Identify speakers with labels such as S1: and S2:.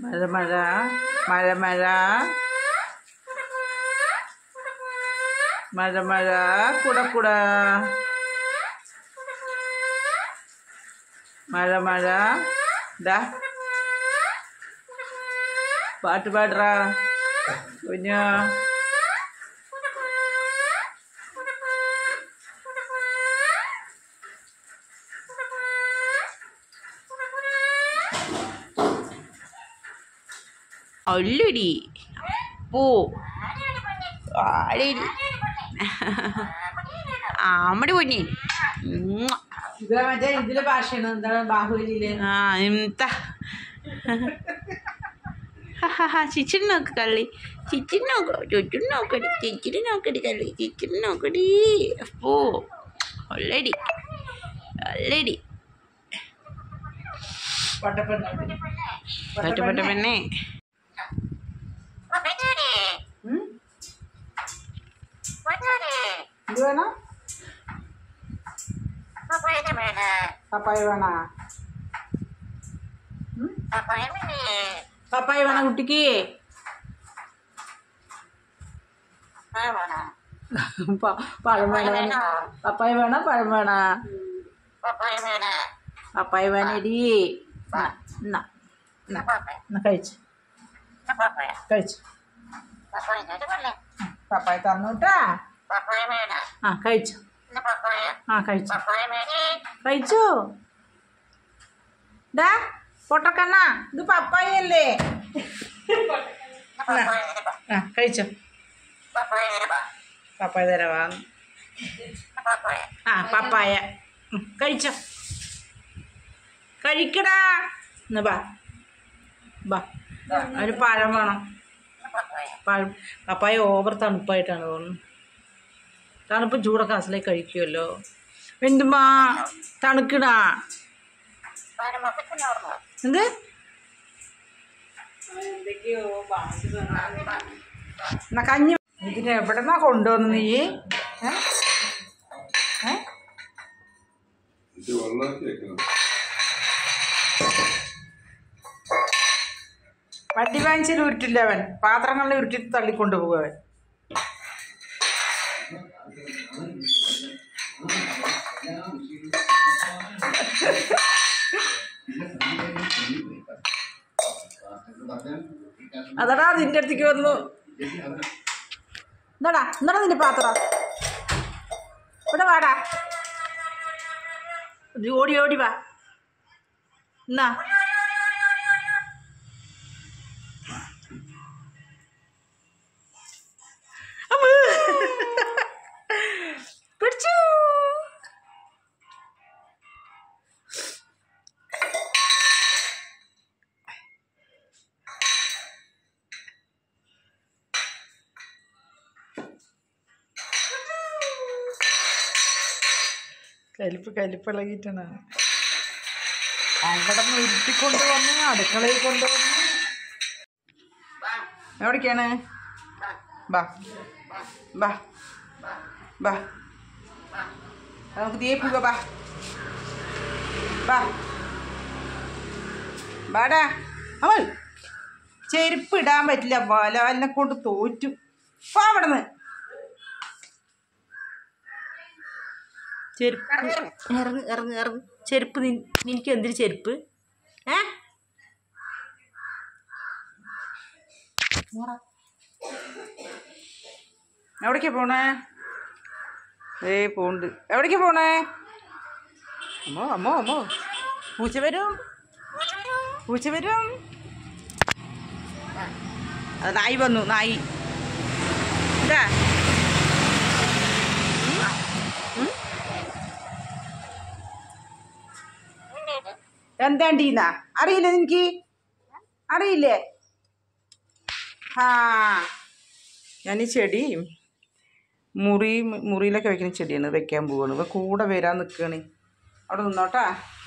S1: മഴ മഴ മഴ മഴ മഴ മഴ കുട കുട മഴ മഴ ദാ പാട്ട് പാടറാ കുഞ്ഞോ അല്ലടി പോ ആടി ആമ്മടി പൊന്നി ഉമ്മ. മറ്റേ ഇതിലെ ഭാഷയാണ് എന്താണ് ബാഹുബലിയില് ആ എന്താ ചിച്ചിന് നോക്ക് കള്ളി ചിച്ചിന് നോക്കോ ചുറ്റിന് നോക്കടി ചിച്ചിന് നോക്കടി കള്ളി ചിച്ചിന് നോക്കടി പോ ഒല്ലടി ഒല്ലടി പറ്റപ്പെട്ട പെണ്ണേ ഉം? എന്ത് വേണം പപ്പായ വേണ പപ്പായ വേണ കുട്ടിക്ക് പ- പഴം വേണ പപ്പായ വേണ പഴം വേണ പപ്പായ വേണടി എന്നാ എന്നാ എന്നാ കഴിച്ചു കഴിച്ചു പപ്പായ തന്നു കേട്ടാ ആ കഴിച്ചു ആ കഴിച്ചു കഴിച്ചു ഡാ പൊട്ടക്കണ്ണ ഇത് പപ്പായല്ലേ ആ കഴിച്ചോ പപ്പായ തരവാ ആ പപ്പായ ഉം, കഴിച്ചോ കഴിക്കടാ എന്നാ ബാ ബാ ഒരു പഴം വേണം പഴം പപ്പായ ഓവർ തണുപ്പായിട്ടാണ് തോന്നുന്നു തണുപ്പ് ചൂടൊക്കെ അസലേക്ക് കഴിക്കുമല്ലോ എന്തുമാ തണുക്കടാ എന്ത് എന്നാ കഞ്ഞി ഇതിന് എവിടെന്നാ കൊണ്ടുവന്നു നീ ഏ? ഏ?
S2: ഇത് വെള്ളമൊക്കെ വെക്കണം
S1: വണ്ടി വാങ്ങിച്ചാൽ ഉരുട്ടില്ല അവൻ പാത്രങ്ങളിൽ ഉരുട്ടിട്ട് തള്ളിക്കൊണ്ട് പോകും അവൻ അതടാ നിന്റെ അടുത്തേക്ക് വന്നു എന്താടാ എന്താടാ നിന്റെ പാത്രം ഇവിടെ വാടാ ഇത് ഓടി ഓടി വാ എന്നാ അമ്മേ. പിടിച്ചു കലിപ്പ് കലിപ്പിളകിയിട്ടാണ് അവിടെ നിന്ന് ഇരുത്തിക്കൊണ്ട് വന്ന് അടുക്കളയിൽ കൊണ്ടുവന്ന് എവിടേക്കാണ് ബാ ബാ ബാ നമുക്ക് തീയെ പോക ബാ ബാ ബാടാ അവൾ ചെരുപ്പ് ഇടാൻ പറ്റില്ല ബാലാലിനെ കൊണ്ട് തോറ്റു പോ അവിടെ നിന്ന് ചെരുപ്പ് ഇറങ്ങ് ഇറങ്ങ് ഇറങ്ങ് ചെരുപ്പ് നിൻ- നിനക്ക് എന്തിന് ചെരുപ്പ് ഏ പോടാ. എവിടേക്കാ പോണേ ഏയ് പോണ്ട് എവിടേക്കാ പോണേ അമ്മോ അമ്മോ അമ്മോ പൂച്ച വരും പൂച്ച വരും അത് നായി വന്നു നായി എന്താ എന്താണ്ടീന്നാ അറിയില്ല നിനക്ക് അറിയില്ലേ ആ ഞാൻ ഈ ചെടി മുറി മുറിയിലൊക്കെ വെക്കുന്ന ചെടിയാണ് വെക്കാൻ പോവാണ് ഇവ കൂടെ വരാൻ നിൽക്കുകയാണ് അവിടെ നിന്നോട്ടാ